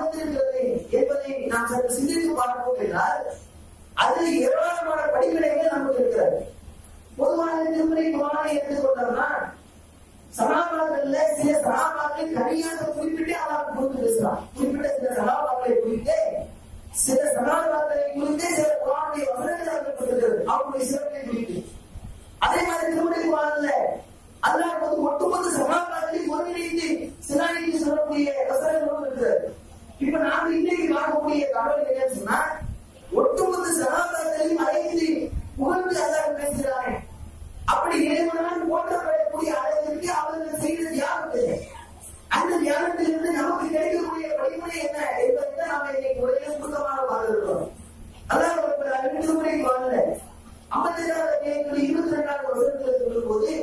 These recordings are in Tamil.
அமைந்திருக்கிறது என்பதை நாம் சற்று சிந்தித்து பார்ப்போம் என்றால் அதில் ஏராளமான படிப்பினைகள் நமக்கு இருக்கிறது பொதுவான திருமுறை குரானை எடுத்துக்கொண்டோம்னா சகாபாக்கள்ல சில சகாபாக்கள் தனியாக குறிப்பிட்டு அல்லாஹ் குறித்து பேசலாம் குறிப்பிட்ட சில சகாபாக்களை குறித்து சில சகாபாக்களை குறித்து சில குரானுடைய வசனங்கள் அறிவிக்கப்பட்டிருக்கிறது அவருடைய சிறப்பை குறித்து அதே மாதிரி திருமுறை குரான்ல அல்லாஹ் வந்து ஒட்டுமொத்த சகாபாக்களை ஒருங்கிணைத்து சிலானிக்கு சொல்லக்கூடிய வசனங்களும் இருக்கிறது இப்ப நாம இன்னைக்கு பார்க்கக்கூடிய தகவல் என்னன்னு சொன்னா ஒட்டுமொத்த சகாபாக்களையும் அழைத்து புகழ்ந்து அல்லாஹ் பேசுகிறானே அப்படி இறைவனால் போற்றப்படக்கூடிய அளவிற்கு அவர்கள் செய்த தியாகத்தை அந்த தியாகத்திலிருந்து நமக்கு கிடைக்கக்கூடிய வழிமுறை என்ன என்பதை நாம இன்னைக்கு ஒரே சுத்தமாக பார்க்கிறோம் அதான் ஒரு அறிவுரை வாழல அமைச்சராக தேர்தல் இருபத்தி ரெண்டாவது வருஷத்துல சொல்லும் போது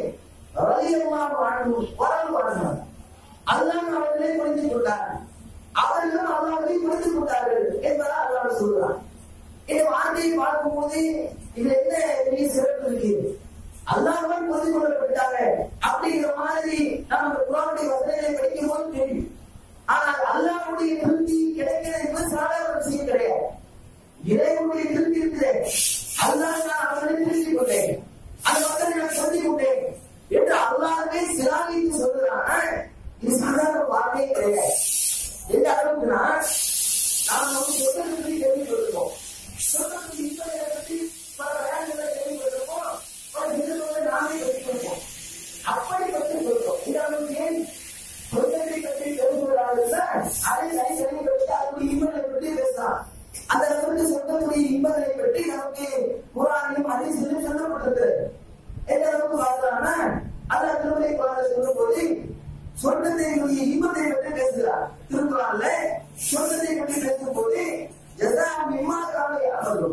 ரலியமாக வாழணும் வரவு வாழணும் அதுதான் அவர்களே புரிந்து கொண்டார் அவர்களும் அவர்களை புரிந்து கொண்டார்கள் என்பதை அல்லாஹ் சொல்கிறார் இந்த வார்த்தையை பார்க்கும்போது இது என்ன பெரிய சிறப்பு இருக்கிறது அல்லாஹ்தான் புரிந்து கொள்ளப்பட்டாங்க அப்படிங்கிற மாதிரி நம்ம அந்த குரானுடைய வசனங்களை படிக்கும் போது தெரியும் ஆனால் அல்லாஹ்வுடைய திருப்தி கிடைக்கிறது என்பது சாதாரண விஷயம் கிடையாது இறைவனுடைய திருப்தி இருக்கிறேன் அல்லாஹ் நான் அவனை திருப்தி கொண்டேன் அந்த மக்களை நான் சொல்லிக் கொண்டேன் என்று அல்லாஹ்வே சிலாகித்து சொல்லுறான் இது சாதாரண வார்த்தையே கிடையாது எந்த அளவுக்குன்னா நாம் வந்து சொர்க்கத்தை பற்றி கேள்விப்பட்டிருக்கோம் சொர்க்கத்துக்கு இன்பத்தை பற்றி பல வேலைகளை கேள்விப்பட்டிருக்கோம் பல நிகழ்வுகளை நாமே கற்றுக்கொள்வோம் அப்படி கற்றுக்கொள்வோம் இந்த அளவுக்கு ஏன் சொர்க்கத்தை பற்றி தெரிஞ்சுக்கிறார்கள் அதை சரி சரிப்படுத்தி அதனுடைய இன்பத்தை பற்றி பேசலாம் அந்த அளவுக்கு சொர்க்கத்துடைய இன்பங்களை பற்றி நமக்கு குரானிலும் அதிசயிலும் சொல்லப்பட்டிருக்கிறது எந்த அளவுக்கு பார்க்கலாம்னா அந்த திருமலை குரான சொல்லும் போது சொர்க்கத்தினுடைய இன்பத்தை பற்றி பேசுகிறார் திருக்குறான்ல சொர்க்கத்தை பற்றி பேசும்போது எல்லாம் இம்மாக்காக அவர்களும்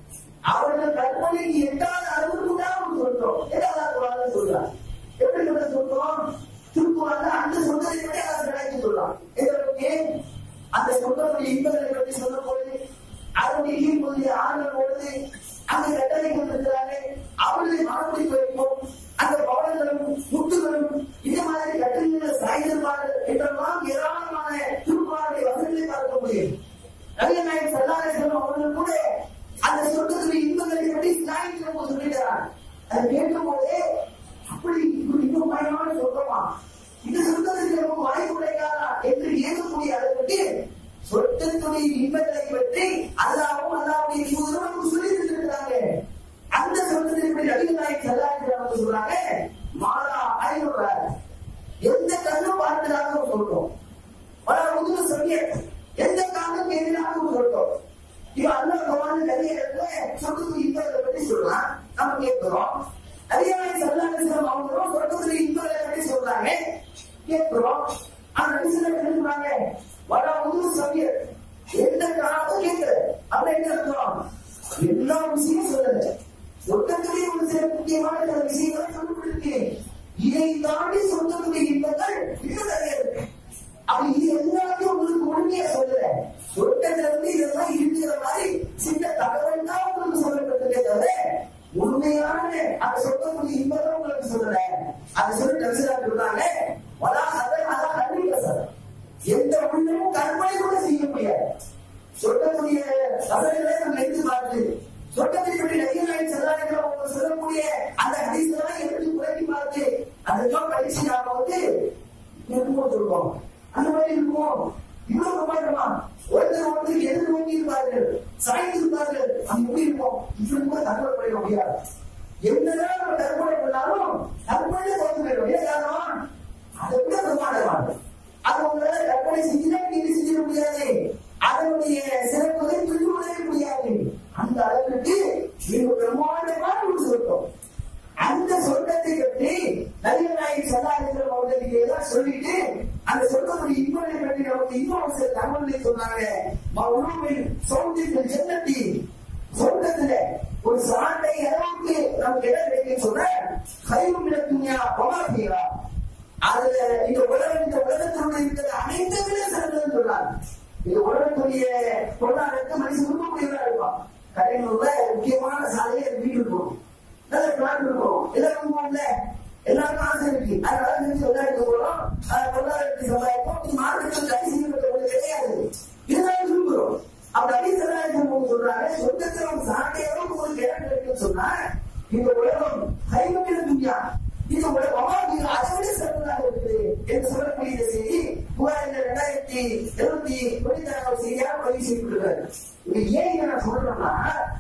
அவர்கள் கற்பனைக்கு எட்டாவது அளவுக்கு தான் அவங்க சொல்றோம் ஏதாவது குரான சொல்றார் எப்படி சொல்ல சொல்றோம் திருக்குறான்ல அந்த சொர்க்கத்தை பற்றி அதை கிடைக்க சொல்லலாம் எந்த அளவுக்கு அந்த சொர்க்கத்துடைய இன்பங்களை பற்றி சொல்லும் பொழுது அதனுடைய ஈர்ப்புடைய ஆறுதல் பொழுது அந்த கட்டளை கொண்டிருக்கிறாங்க அவர்களை மனப்படி வைப்போம் அந்த பவனங்களும் முட்டுகளும் இந்த மாதிரி கட்டளைகளை சாய்ந்திருப்பார்கள் என்றெல்லாம் ஏராளமான திருக்குறானுடைய வசனங்களை பார்க்க முடியும் நவீன நாயக் சல்லாரேஸ்வரம் அவர்கள் கூட அந்த சொர்க்கத்துடைய இன்பங்களை பற்றி சாய்ந்து நம்ம சொல்லிட்டார் அதை கேட்கும் போதே அப்படி இப்படி இன்னும் பயணமான சொல்றோமா இந்த சொர்க்கத்துக்கு நமக்கு வாய்ப்பு கிடைக்காதா என்று ஏற்கக்கூடிய அளவுக்கு சொர்க்கத்துடைய இன்பங்களை பற்றி அல்லாவும் அல்லாவுடைய தூதரும் நமக்கு சொல்லி இருந்திருக்கிறாங்க அந்த சொர்க்கத்தை இப்படி நவீன நாயக் சல்லாரேஸ்வரம் சொல்றாங்க மாலா ஐநூறு எந்த கண்ணும் பார்த்ததாக சொல்றோம் பல உதவி சொல்லிய எந்த காரணம் எதிராக சொல்றோம் இவன் அல்ல பகவான் நிறைய இடத்துல சொர்க்கத்துக்கு இன்பங்களை பற்றி சொல்றான் நம்ம கேட்கிறோம் அதிகாரி சல்லாசனம் அவங்களும் சொர்க்கத்துக்கு இன்பங்களை பற்றி சொல்றாங்க கேட்கிறோம் ஆனா நடிசன சொல்றாங்க வட உதவி சொல்லிய எந்த காரணமும் கேட்கல அப்படி என்ன அர்த்தம் எல்லா விஷயம் சொல்லல சொர்க்கத்திலே ஒரு சில முக்கியமான சில விஷயங்களை சொல்லப்பட்டிருக்கேன் இதை தாண்டி சொர்க்கத்துடைய இன்பங்கள் இன்னும் நிறைய இருக்கு அப்ப இது எல்லாத்தையும் உங்களுக்கு முழுமையா சொல்லல சொர்க்கத்துல இருந்து இதெல்லாம் இருக்கிற மாதிரி சின்ன தகவல் தான் உங்களுக்கு சொல்லப்பட்டிருக்கே தவிர உண்மையான அந்த சொர்க்கத்துடைய இன்பத்தை உங்களுக்கு சொல்லல அதை சொல்லி நபிசரா சொல்றாங்க வலா சதன் அதான் கல்வி சார் எந்த உள்ளமும் கற்பனை கூட செய்ய முடியாது சொர்க்கத்துடைய வசதிகளை நம்ம எடுத்து பார்த்து சொர்க்கத்தை பற்றி நிறைய நாள் செல்லாடுகிற அவங்க சொல்லக்கூடிய அந்த ஹதீஸ்லாம் எடுத்து குறைக்கி பார்த்து அதெல்லாம் படிச்சு நாம வந்து இருக்குமோ சொல்றோம் அந்த மாதிரி இருக்குமோ இவ்வளவு பிரமாண்டமா ஒருத்தர் ஒருத்தர் எதிர் நோக்கி இருப்பார்கள் சாய்ந்து இருப்பார்கள் அங்க எப்படி இருப்போம் இப்படி கூட தகவல் பண்ணிட முடியாது என்னதான் நம்ம தற்கொலை பண்ணாலும் தற்கொலை தோற்று போயிடும் ஏன் காரணம் அதை விட பிரமாண்டமானது அது உங்களால கற்பனை செஞ்சுதான் நீங்க செஞ்சிட முடியாது அதனுடைய சிறப்புகளை புரிந்து கொள்ளவே முடியாது அந்த அளவுக்கு மிக பிரமாண்டமான ஒரு சொர்க்கம் அந்த சொர்க்கத்தை பற்றி நவீன நாயக் சல்லாஹிஸ்வரம் அவர்களுக்கு எல்லாம் சொல்லிட்டு அந்த சொர்க்கத்துடைய இன்பனை பற்றி நமக்கு இன்னும் ஒரு சில தகவல்களை சொன்னாங்க மவுருவில் சௌந்தியில் ஜன்னதி சொர்க்கத்துல ஒரு சாட்டை அளவுக்கு நமக்கு இடம் கிடைக்கும் சொல்ற கைவும் துணியா பமாத்தியா அதுல இந்த உலகம் இந்த உலகத்தினுடைய இருக்கிற அனைத்துமே சிறந்ததுன்னு சொல்றாங்க இந்த உலகத்துடைய பொருளாதாரத்தை மனுஷன் விரும்பக்கூடியவரா இருப்பான் கடைநூறுல முக்கியமான சாலையை வீடு போகும் நல்ல பிளான் இருக்கும் எல்லாருக்கும் போகல எல்லாருக்கும் ஆசை இருக்கு அதனால செஞ்சு விளையாட்டு போறோம் பொருளாதாரத்தை சம்பாதிப்போம் மார்க்கெட்டில் கடைசி கிடையாது சொல்றாங்க சொர்க்கத்துல ஒரு சாட்டை அளவுக்கு உங்களுக்கு இடம் கிடைக்கும் சொன்னா இந்த உலகம் கைவற்றின துணியா இந்த உலகம் இது அதை விட சிறந்ததாக இருக்குது என்று சொல்லக்கூடிய இந்த செய்தி புகாரில் ரெண்டாயிரத்தி இருபத்தி தொண்ணூத்தி செய்தியாக பதிவு செய்யப்படுகிறார் இது ஏன் இதை நான் சொல்றேன்னா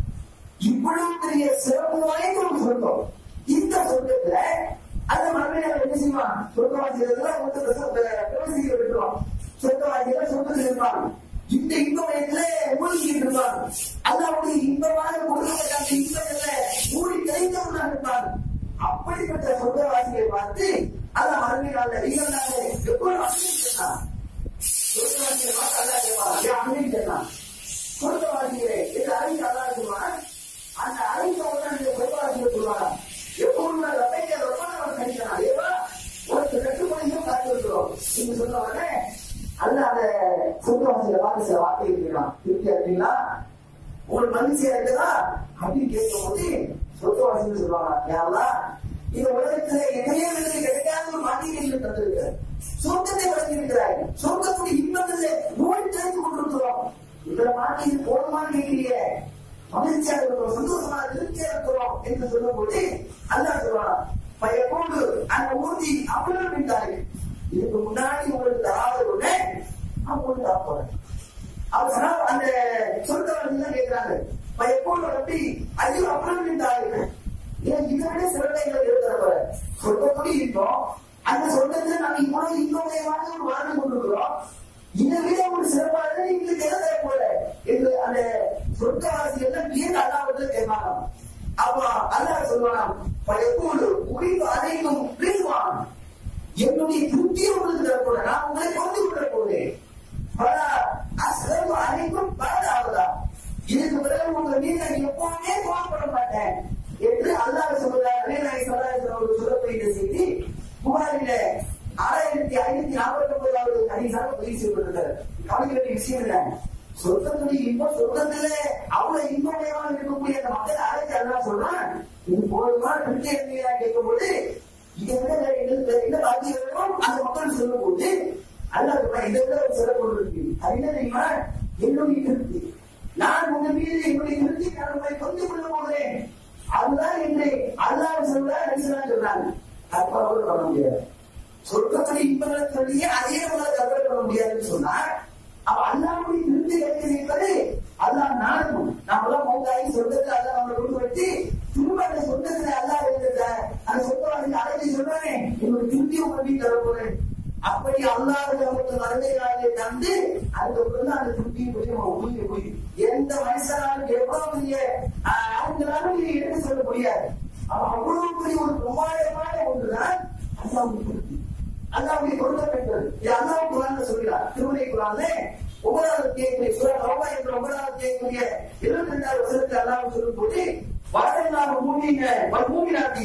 இவ்வளவு பெரிய சிறப்பு வாய்ந்த ஒரு சொர்க்கம் இந்த சொர்க்கத்துல அந்த மறுமையாளர் என்ன செய்வான் சொர்க்கவாசிகள் வந்து பிரவசிக்க விட்டுருவான் சொர்க்கவாசிகள் சொர்க்கத்தில் இருப்பான் இந்த இன்ப வயதுல மூழ்கிட்டு இருப்பான் அல்லாவுடைய இன்பமாக கொடுக்கப்பட்ட அந்த இன்பத்துல மூடி கிடைத்தவனாக இருப்பான் அப்படிப்பட்ட சொர்க்கவாசிகளை பார்த்து அந்த மறுமையாளர் நீங்கள் நாங்கள் எவ்வளவு அனுமதிக்கலாம் சொர்க்கவாசிகளை பார்த்து அல்லா கேட்பான் ஏன் அனுமதிக்கலாம் சொர்க்கவாசிகளே என்று அறிவித்து அல்லா சொல்லுவான் அந்த அறிவித்த உடனே அந்த சொர்க்கவாசிகள் சொல்லுவாங்க எப்பவும் நான் ரப்பைக்க ரொம்ப நம்ம கணிக்கலாம் ஏவா உனக்கு கட்டுப்படியும் காத்து இருக்கிறோம் என்று சொன்ன உடனே அல்ல அந்த சொர்க்கவாசிகளை பார்த்து சில வார்த்தை இருக்கிறான் திருப்தியா இருக்கீங்களா உங்களுக்கு மகிழ்ச்சியா இருக்குதா அப்படின்னு கேட்கும் போது சொர்க்கவாசிகள் சொல்லுவாங்க யாரெல்லாம் இந்த உலகத்துல எங்கேயே எனக்கு கிடைக்காத ஒரு மாட்டியை தந்திருக்க சொர்க்கத்தை வழங்கி இருக்கிறாய் சொர்க்கத்துடைய இன்பத்தில் நோய் தெரிந்து கொண்டிருக்கிறோம் இதுல மாட்டி இது போதுமான்னு கேட்கிறீங்க மகிழ்ச்சியா இருக்கிறோம் சந்தோஷமா திருப்தியா இருக்கிறோம் என்று சொல்லும் போது அல்லா சொல்றான் பயப்போடு அந்த ஊர்தி அவ்வளவு விட்டாரு இதுக்கு முன்னாடி உங்களுக்கு தராத உடனே அவங்களுக்கு தரப்போறேன் அவர் சொன்னா அந்த சொர்க்கவாதி தான் கேட்கிறாங்க பயப்போடு ரப்பி ஐயோ அவ்வளவு விட்டாரு ஏன் இதை விட சிறந்தைகள் இருக்கிற சொர்க்கத்தோடு இருக்கோம் அந்த சொர்க்கத்துல நாங்க இவ்வளவு இன்பமயமான ஒரு வாழ்ந்து கொண்டிருக்கிறோம் இதை விட ஒரு சிறப்பாக எங்களுக்கு எதை தர போல என்று அந்த சொர்க்கவாசிகள் ஏன் அல்லாவது கேட்பாங்க அப்ப அல்லாஹ் சொல்லுவான் பயப்போடு உயிர் அனைத்தும் பிரிவான் என்னுடைய திருப்தியை உங்களுக்கு தரப்போறேன் நான் உங்களை கொண்டு விட போறேன் பல அசர்வு அனைத்தும் பலதாவதா இதுக்கு பிறகு உங்க மீது நான் எப்பவுமே கோவப்பட மாட்டேன் என்று அல்லாஹ் சொல்றார் அலிநாய் சொல்லாத சொல்லப்படுகிற செய்தி புகாரில ஆறாயிரத்தி ஐநூத்தி நாற்பத்தி ஒன்பதாவது அதிகார பதிவு செய்யப்பட்டிருக்காரு கவனிக்க வேண்டிய விஷயம் இல்ல சொர்க்கத்துடைய இன்பம் சொர்க்கத்துல அவ்வளவு இன்பமயமாக இருக்கக்கூடிய அந்த மக்கள் அழைச்சு அல்லாஹ் சொல்றான் இது போதுமா திருப்தி அடைவீங்களா கேட்கும்போது இதை விட வேற எங்களுக்கு வேற என்ன பாக்கி வேணும் அந்த மக்கள் சொல்லும் போது அல்லாஹ் சொல்றான் இதை விட ஒரு சிறப்பு ஒன்று இருக்கு அது என்ன தெரியுமா என்னுடைய திருப்தி நான் உங்க மீது என்னுடைய திருப்தி நான் உங்களை கொண்டு கொள்ள போகிறேன் அதுதான் என்று அல்லாஹ் சொல்றார் நபிசல்லாம் சொல்றாங்க அப்ப அவர் பண்ண முடியாது சொர்க்கத்துடைய இன்பங்களை சொல்லியே அதே போல கற்பனை பண்ண முடியாதுன்னு சொன்னா அப்ப அல்லாவுடைய திருப்தி கிடைக்கிறது என்பது அல்லாஹ் நாடணும் நாமெல்லாம் மௌத்தாகி சொர்க்கத்தை அல்லாஹ் நம்மளை கொண்டு வச்சு திரும்ப அந்த சொர்க்கத்துல அல்லாஹ் இருந்த அந்த சொர்க்கவாசி அழைச்சி சொல்றானே என்னோட திருப்தி உங்க வீட்டு தர போறேன் அப்படி அல்லாத நமக்கு மருந்தைகளாக தந்து அதுக்கப்புறம் அந்த திருப்தியை போய் நம்ம உயிரை போய் எந்த மனுஷனாலும் எவ்வளவு பெரிய அவங்களாலும் இதை எடுத்து சொல்ல முடியாது அவன் அவ்வளவு பெரிய ஒரு பிரமாண்டமான ஒன்றுதான் அல்லாவுடைய திருப்தி அல்லாவுடைய கொடுக்கப்பட்டது இது அல்லாஹ் குரான் சொல்கிறார் திருமலை குரான்ல ஒன்பதாவது தேய்க்குரிய சுரா ரவா என்ற ஒன்பதாவது தேய்க்குரிய இருபத்தி ரெண்டாவது வருஷத்தை அல்லாஹ் சொல்லும் போது வரலாறு மூமிங்க மூமினாட்டி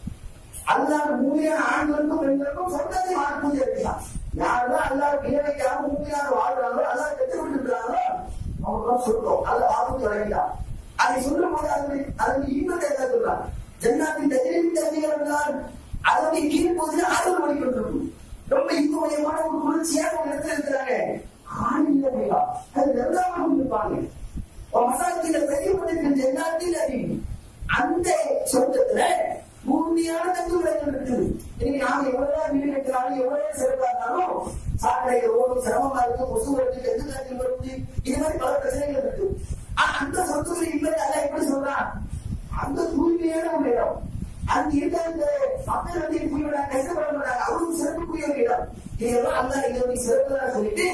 அல்லாஹ் மூமியான ஆண்களுக்கும் பெண்களுக்கும் சொந்தத்தை வாழக்கூடிய இருக்கலாம் யாரெல்லாம் அல்லாஹ் இணைக்காம மூமியான வாழ்றாங்களோ அல்லாஹ் கற்றுக் கொண்டிருக்கிறாங்களோ அவங்களாம் சொல்றோம் அதை வாக்கு தொடங்கிட்டான் அதை சொல்லும் போது அதனை அதனை இன்பத்தை என்ன சொல்றான் ஜன்னாத்தின் தஜரின் தஜிகள் அதனுடைய கீழ் பகுதியில் ஆதரவு பண்ணிக்கொண்டிருக்கும் ரொம்ப இன்பமயமான ஒரு குளிர்ச்சியான ஒரு இடத்துல இருக்கிறாங்க ஆணில் அது ரெண்டாவது இருப்பாங்க மசாலத்தில பெரியப்பட்டிருக்கிற ஜன்னாத்தில் அறிவு அந்த சொர்க்கத்துல பூமியான தங்கு விலைகள் இருக்குது இன்னைக்கு நாம எவ்வளவு வீடு கட்டினாலும் எவ்வளவு சிறப்பா இருந்தாலும் சாக்கடை ஓடும் சிரமமா இருக்கு கொசு வருது எந்த காய்ச்சல் வருது இது மாதிரி பல பிரச்சனைகள் இருக்கு ஆனா அந்த சொத்துக்களை இல்லை அல்ல எப்படி சொல்றான் அந்த தூய்மையான ஒரு இடம் அங்க இருக்க அந்த மக்கள் வந்து தூய்மையா கஷ்டப்பட மாட்டாங்க அவருக்கு சிறப்புக்குரிய ஒரு இடம் இதெல்லாம் அல்ல இதனுடைய சிறப்பு தான் சொல்லிட்டு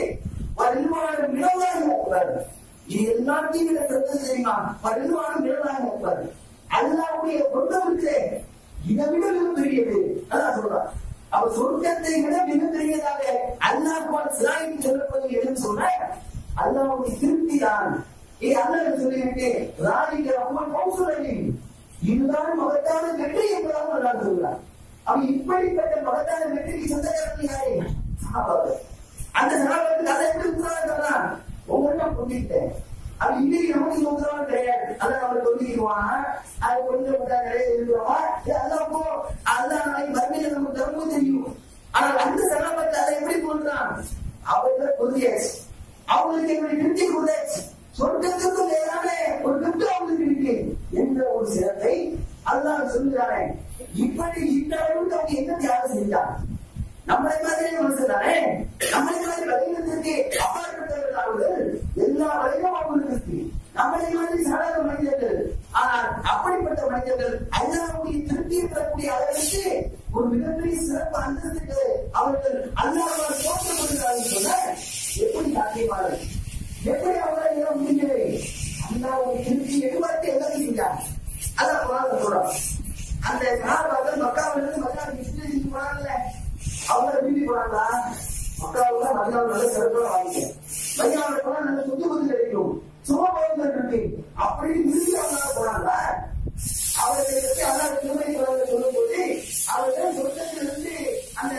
வருமான நிலவாக இருக்கிறாரு இது எல்லாத்தையும் விட சிறந்தது தெரியுமா வருமான நிலவாக இருப்பாரு அல்லாவுடைய சொந்தம் இருக்கு இதை விட மிக பெரியது அதான் சொல்றான் அப்ப சொர்க்கத்தை விட மிக பெரியதாக அல்லாஹ் சிலாய்க்கு சொல்லப்படுவது எதுன்னு சொன்ன அல்லாவுடைய திருப்தி தான் ஏ அல்லாஹ் சொல்லிவிட்டு ராணிக்கு அம்மன் கௌசலி இதுதான் மகத்தான வெற்றி என்பதாக அல்லாஹ் சொல்றார் அவன் இப்படிப்பட்ட மகத்தான வெற்றிக்கு சொந்தக்காரன் யாரு சகாபாக்கள் அந்த சகாபாக்கள் அதை எப்படி உத்தரவாதம் சொல்றான் உங்கள்கிட்ட கொண்டுட்டேன் அது இன்னைக்கு நமக்கு உத்தரவாதம் கிடையாது அதை நம்ம சொல்லிக்குவாங்க அது கொஞ்சம் நிறைய இருக்கிறோமா அதெல்லாம் போ அதான் நாளைக்கு மறுமையில நமக்கு தரவும் தெரியும் ஆனால் அந்த சகாபத்தை அதை எப்படி கொள்றான் அவர்களை கொள்கையாச்சு அவங்களுக்கு என்னுடைய திருப்தி கொடுத்தாச்சு சொர்க்கத்துக்கும் மேலான அவர் சொல்லுகிறாரே இப்படி இந்த அளவுக்கு அவங்க என்ன தியாகம் செஞ்சாங்க நம்மளை மாதிரியே மனுஷன் தானே நம்மளை மாதிரி வலையினத்திற்கு அப்பாற்பட்டவர்கள் அவர்கள் எல்லா வலையும் அவங்களுக்கு இருக்கு நம்மளை மாதிரி சாதாரண மனிதர்கள் ஆனால் அப்படிப்பட்ட மனிதர்கள் அல்லாவுடைய திருப்தியை பெறக்கூடிய அளவிற்கு ஒரு மிகப்பெரிய சிறப்பு அந்தஸ்துக்கு அவர்கள் அல்லாவால் தோற்றப்படுகிறார்கள் சொன்ன எப்படி சாத்தியமானது எப்படி அவங்களால ஏற முடிஞ்சது அல்லாவுடைய திருப்தி எதிர்பார்த்து எல்லாத்தையும் செஞ்சாங்க அதான் குரான் சொல்றோம் அந்த சகாபாக்கள் மக்காவிலிருந்து மக்காவுக்கு இஸ்ரேல் செஞ்சு போனாங்கல்ல அவங்க வீட்டுக்கு போனாங்களா மக்காவுல மதியானம் நல்ல சிறப்பாக வாங்கிக்க மதியானம் போனா நல்ல சொத்து பத்து கிடைக்கும் சும்மா போகிறது இருக்கு அப்படின்னு விரும்பி அவங்களால போனாங்களா அவர்களை பற்றி அல்லாஹ் திருமணி குரான்ல சொல்லும் போது அவர்கள் சொர்க்கத்திலிருந்து அந்த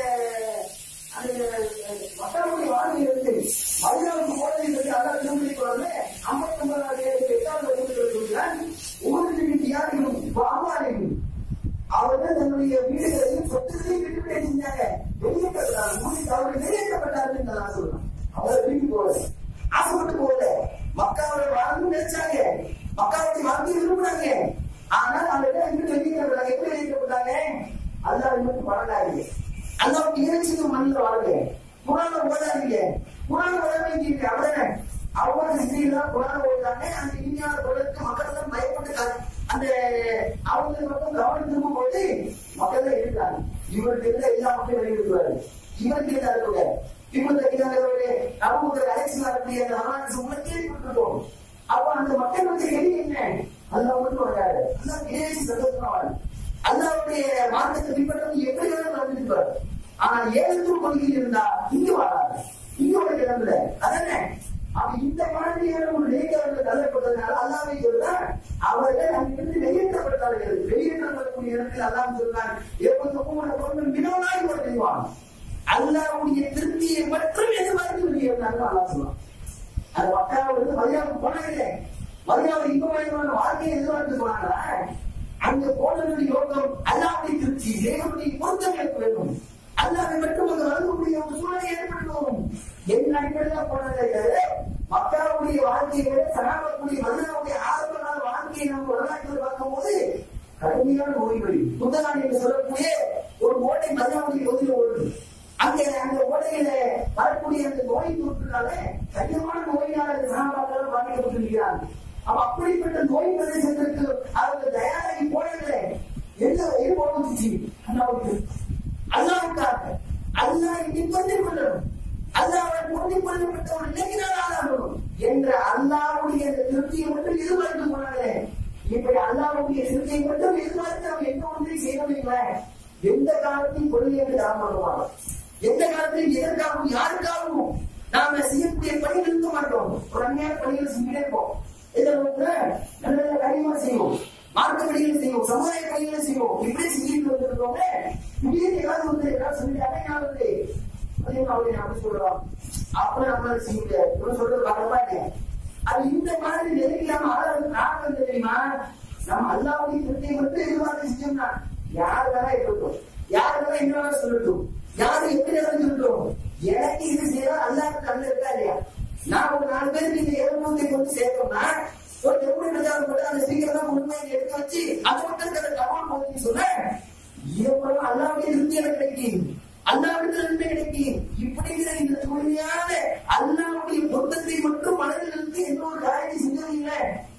அந்த மக்களுடைய வாழ்க்கையிலிருந்து மதியாவுக்கு போனதை பற்றி அல்லாஹ் திருமணி குரான்ல ஐம்பத்தி ஒன்பதாவது எட்டாவது வகுப்பில் சொல்கிறான் ஒவ்வொரு தியாகிகளும் அம்மாளையும் அவர்கள் தன்னுடைய வீடுகளையும் சொத்துக்களையும் விட்டுவிட்டு செஞ்சாங்க வெளியேற்றப்பட்டாங்க மூலிக்கு அவர்கள் வெளியேற்றப்பட்டார்கள் நான் சொல்றேன் அவரை வீட்டுக்கு போகல ஆசைப்பட்டு போகல மக்காவோட வாழ்ந்து நினைச்சாங்க மக்காவுடைய வாழ்க்கை விரும்புறாங்க ஆனால் அவர்கள் இங்கிட்டு வெளியேற்றப்பட்டாங்க எப்படி வெளியேற்றப்பட்டாங்க அல்லாஹ் இன்னும் பழகாதீங்க அல்லாவுக்கு இறைச்சிக்கு மண்ணில் வாழுங்க குரான ஓடாதீங்க குரான ஓடாதீங்க அவ்வளவு அவங்க ஸ்ரீலாம் குரான ஓடுறாங்க அந்த இந்தியாவில் தொடர்ந்து மக்கள் எல்லாம் பயப்பட்டு அந்த அவங்க மட்டும் கவனம் திரும்பும் போது மக்கள் இருக்காங்க இவருக்கு இருந்த எல்லா மக்களும் வெளியிடுவாரு இவருக்கு இருந்தா இருக்கக்கூடாது இவங்க இருக்கிறவரு அவங்க அலைச்சு வரக்கூடிய அந்த அனாலிஸ் உங்களை கேள்விப்பட்டிருக்கோம் அப்ப அந்த மக்கள் வந்து எது என்ன அல்லா மட்டும் வராது அல்லா விதேசி சந்தோஷமாவாரு அல்லாவுடைய மார்க்கத்தை பின்பற்றது எப்படி வேணாலும் நடந்துருப்பாரு ஆனா ஏழு கொள்கையில் இருந்தா இங்க வராது இங்க ஒரு இடம்ல அதானே அப்ப இந்த மாதிரியான ஒரு நிலைக்கு அவர்கள் தள்ளப்பட்டதுனால அல்லாவை சொல்றான் அவர்கள் அங்கிருந்து வெளியேற்றப்பட்டார்கள் வெளியேற்றப்படக்கூடிய இடத்தில் அல்லாம் சொல்றான் எப்போது கூட பொண்ணு மினோனாய் ஒரு செய்வான் அல்லாவுடைய திருப்தியை மட்டும் எதிர்பார்த்து வெளியேறினார்கள் அல்லா சொல்லுவான் அது மக்காவிலிருந்து மதியாவுக்கு போனதில்லை மதியாவை இன்பமயமான வாழ்க்கையை எதிர்பார்த்து போனாங்களா அங்க போனதுடைய யோகம் அல்லாவுடைய திருப்தி தேவனுடைய பொருத்தம் எனக்கு வேண்டும் அல்லாவை மட்டும் அங்க வரக்கூடிய ஒரு சூழலை ஏற்படுத்துவோம் என் அடிப்படையில் போனதை மக்காவுடைய வாழ்க்கையை விட சகாபக்கூடிய மதினாவுடைய ஆரம்ப நாள் வாழ்க்கையை நம்ம வரலாற்றில் பார்க்கும்போது கடுமையான நோய் வழி புத்தகான் என்று சொல்லக்கூடிய ஒரு ஓட்டை மதினாவுடைய பகுதியில் ஓடுது அங்கே அந்த ஓடையில வரக்கூடிய அந்த நோய் தொற்றுனால கடினமான நோயினால் சகாபாக்கள் பாதிக்கப்பட்டிருக்கிறார் அப்ப அப்படிப்பட்ட நோய் பிரதேசத்திற்கு அவர்கள் தயாராகி போனதில்லை எந்த எது போச்சு அல்லாவுக்கு அல்லாவுக்காக அல்லாஹ் நிபந்தனை கொள்ளணும் அல்லாவை பொருந்திக் கொள்ளப்பட்ட ஒரு நிலைக்கிறார் ஆளாகணும் என்ற அல்லாவுடைய அந்த திருப்தியை மட்டும் எதிர்பார்த்து போனாங்களே இப்படி அல்லாவுடைய திருப்தியை மட்டும் எதிர்பார்த்து நம்ம எந்த ஒன்றை செய்யவில்லை எந்த காலத்தையும் கொள்கை என்று தரம் பண்ணுவாங்க எந்த காலத்தையும் எதற்காகவும் யாருக்காகவும் நாம செய்யக்கூடிய பணி நிறுத்த மாட்டோம் ஒரு அந்நியார பணிகள் செஞ்சுட்டே இருப்போம் இதில் வந்து நல்ல நல்ல காரியமா செய்வோம் மார்க்க பணிகள் செய்வோம் சமுதாய பணிகளை செய்வோம் இப்படி செஞ்சுட்டு வந்திருக்கோங்க திடீர்னு ஏதாவது வந்து ஏதாவது சொல்லிட்டாங்க நான் வந்து அதே மாதிரி அப்படி சொல்றோம் அப்ப நம்மளால செய்ய முடியாது இவன் சொல்றது பரவாயில்ல அது இந்த மாதிரி நிலைக்காம ஆளாவது காரணம் தெரியுமா நம்ம அல்லாவுடைய திருப்தியை மட்டும் எதிர்பார்த்து செஞ்சோம்னா யார் வேணா இருக்கட்டும் யார் வேணா என்ன வேணா சொல்லட்டும் யாரு எப்படி வேணா சொல்லட்டும் எனக்கு இது செய்யறா அல்லாவுக்கு கண்ணு இருக்கா இல்லையா நான் ஒரு நாலு பேருக்கு இந்த எழுநூத்தி கொண்டு சேர்த்தோம்னா ஒரு எப்படி பிரச்சாரம் போட்டு அந்த சீக்கிரம் உண்மையை எடுத்து வச்சு அது மட்டும் அந்த கவனம் போகுதுன்னு சொன்னேன் இவ்வளவு அல்லாவுடைய திருப்தி எனக்கு கிடைக்கும் அல்லாவிடத்தில் நன்மை கிடைக்கும் இப்படிங்கிற இந்த தூய்மையான அல்லாவுடைய பொருத்தத்தை மட்டும் மனதில் இருந்து எந்த ஒரு காரியத்தை செஞ்சதில்லை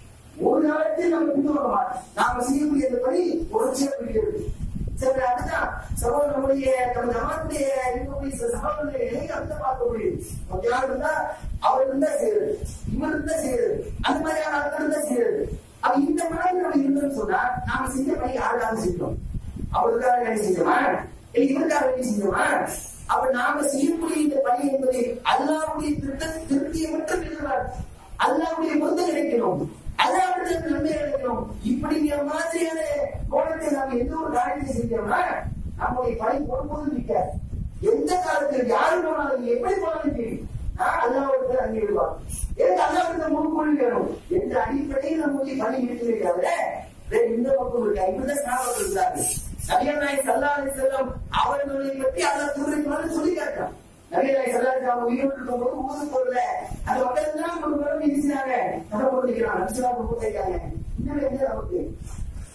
ஒரு காலத்தில் நம்ம பின்தொடர மாட்டோம் நாம செய்யக்கூடிய இந்த பணி தொடர்ச்சியா பிடிக்கிறது சரி அதுதான் சகோதர நம்முடைய நம்ம ஜமாத்துடைய இருக்கக்கூடிய சில சகோதரனுடைய நிலையை அந்த பார்க்க முடியும் கொஞ்ச நாள் இருந்தா அவர் இருந்தா செய்யறது இவர் இருந்தா செய்யறது அந்த மாதிரியான ஆட்கள் இருந்தா செய்யறது அப்ப இந்த மாதிரி நம்ம இருந்தோம்னு சொன்னா நாம செஞ்ச பணி யாருக்காக செஞ்சோம் அவருக்காக வேண்டி செஞ்சோமா இல்லை இவருக்காக வேண்டி செஞ்சோமா அப்ப நாம செய்யக்கூடிய இந்த பணி என்பது அல்லாவுடைய திருத்த திருப்தியை மட்டும் இருக்கிறார் அல்லாவுடைய பொருத்தம் கிடைக்கணும் அல்லாவிடத்தில் நன்மை கிடைக்கணும் இப்படிங்கிற மாதிரியான கோணத்தை நாம் எந்த ஒரு காரியத்தை செஞ்சோம்னா நம்முடைய பணி ஒருபோதும் நிற்காது எந்த காலத்தில் யாரு போனாலும் எப்படி போனாலும் சரி நான் அல்லாவிடத்தில் அங்கே விடுவார் எனக்கு அல்லாவிடத்தில் முன்கொள்ளி வேணும் என்ற அடிப்படையில் நம்முடைய பணி இருக்கிறதே தவிர வேற இந்த பக்கம் இருக்கா இப்படிதான் ஞாபகம் இருந்தாரு நபிகள் நாயக் சல்லா அலி செல்லம் அவர்களை பற்றி அல்லா திருவிழா சொல்லி காட்டான் நபிகள் நாயக் சல்லா அலி அவங்க உயிரோடு இருக்கும்போது ஊது போடல அந்த மக்கள் தான் ஒரு பேரும் வீசினாங்க கடை போட்டுக்கிறாங்க நபிசுலா போட்டுருக்காங்க இன்னும் எங்க நமக்கு ரசூல்லா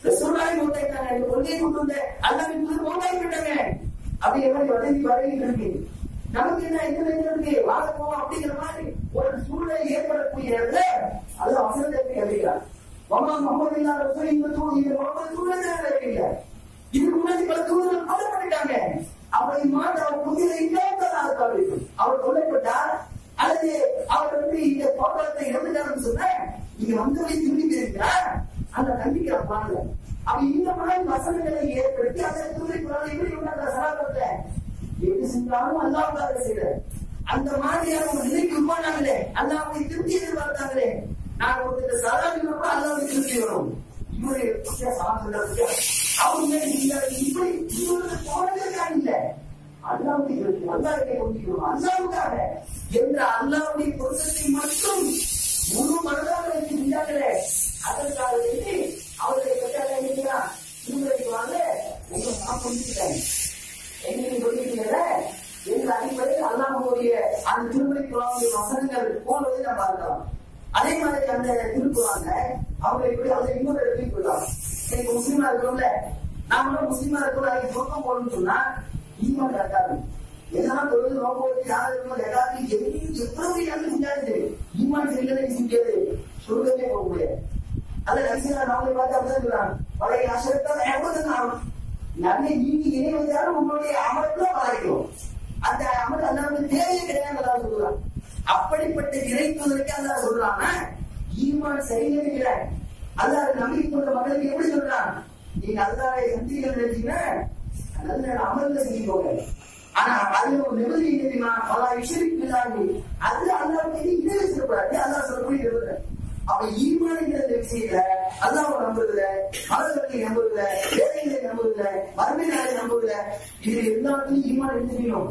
அல்லாவே மூட்டாயிட்டாங்க இந்த கொள்கையை கொண்டு வந்த அல்லாவை கொண்டு மூட்டாய் விட்டாங்க அப்படிங்கிற மாதிரி வதந்தி வரையிட்டு இருக்கு நமக்கு என்ன என்ன இருக்கு வாழ போவோம் அப்படிங்கிற மாதிரி ஒரு சூழ்நிலை ஏற்படக்கூடிய இடத்துல அது அவசரத்தை அறிவிக்கிறார் மம்மா முகமது இல்லாத சொல்லி இந்த தூள் இந்த முகமது சூழ்நிலை அறிவிக்கல இதுக்கு முன்னாடி பல தூதர்கள் கொலை பண்ணிட்டாங்க அவரை மாற்ற அவர் புதிய இல்லாத அவர் கொல்லப்பட்டார் அல்லது அவர் வந்து இந்த போராட்டத்தை இறந்துட்டாருன்னு சொன்ன இங்க வந்தவரை திரும்பி இருக்கிறார் அந்த நம்பிக்கை பாருங்க அப்ப இந்த மாதிரி வசனங்களை ஏற்படுத்தி அந்த தூரை குரானை எப்படி கொண்டாடுற சகாபத்தை எது செஞ்சாலும் அல்லாவுக்காக செய்யற அந்த மாதிரியான ஒரு நிலைக்கு உருவானாங்களே அல்லாவுடைய திருப்தி எதிர்பார்த்தாங்களே நான் ஒருத்தர் சாதாரண அல்லாவுடைய திருப்தி வரும் இவரு சாதாரண அவங்க இப்படி இவருக்கு போனதற்காக இல்லை அல்லாவுடைய திருப்தி அல்லாவுடைய கொண்டிருக்கிறோம் அல்லாவுக்காக என்ற அல்லாவுடைய பொருத்தத்தை மட்டும் முழு மனதாக வைத்திருந்தாங்களே அதற்காக வேண்டி அவர்களை பெற்றாங்க இல்லையா இவங்களுக்கு வாங்க உங்களை நான் கொண்டிருக்கேன் எங்களுக்கு சொல்லிட்டீங்கல்ல என்ற அடிப்படையில் அல்லாஹுடைய அந்த திருமலை குழாவுடைய வசனங்கள் போனதை நம்ம பார்க்கலாம் அதே மாதிரி அந்த திருக்குறாங்க அவங்க எப்படி அதை இன்னொரு இடத்துக்கு போயிடலாம் இன்னைக்கு முஸ்லீமா இருக்கிறோம்ல நாமளும் முஸ்லீமா இருக்கிறோம் அதுக்கு சொர்க்கம் போகணும்னு சொன்னா ஈமான் கரெக்டாக எல்லாம் தொழில் நோக்கம் யார் இருக்கணும் எல்லாத்தையும் எவ்வளவு எவ்வளவு யாரும் செஞ்சாலும் சரி ஈமான் செய்யலை செஞ்சது சொர்க்கமே போக முடியாது அதை நரிசனா நாமளை பார்த்து அப்படிதான் சொல்றாங்க பழைய ஆசிரியத்தால் எவ்வளவு நாளும் நன்மை நீங்க இணை வந்தாலும் உங்களுடைய அமலுக்குள்ள பாதிக்கும் அந்த அமல் அல்லாவுக்கு தேவையே கிடையாது அல்லாஹ் சொல்றான் அப்படிப்பட்ட இறைத்துவதற்கு அல்லாஹ் சொல்றாங்க ஈமான் சரியில்லை அல்லாஹ் நம்பிக்கை கொண்ட மக்களுக்கு எப்படி சொல்றான் நீங்க அல்லாஹ் சந்திகள் நினைச்சீங்கன்னா நல்ல அமல்ல செஞ்சுக்கோங்க ஆனா அதுல ஒரு நிபந்தனை தெரியுமா பல விஷயம் இல்லாது அது அல்லாவுக்கு இணை வச்சிருக்கூடாது அல்லாஹ் சொல்லக்கூடிய நிபந்தனை அப்ப ஈமான்ங்கிற விஷயத்துல அல்லாஹ் நம்புறதுல மதத்தை நம்புறதுல வேலைகளை நம்புறதுல மறுமை நாளை நம்புறதுல இது எல்லாத்தையும் ஈமான் எடுத்துக்கணும்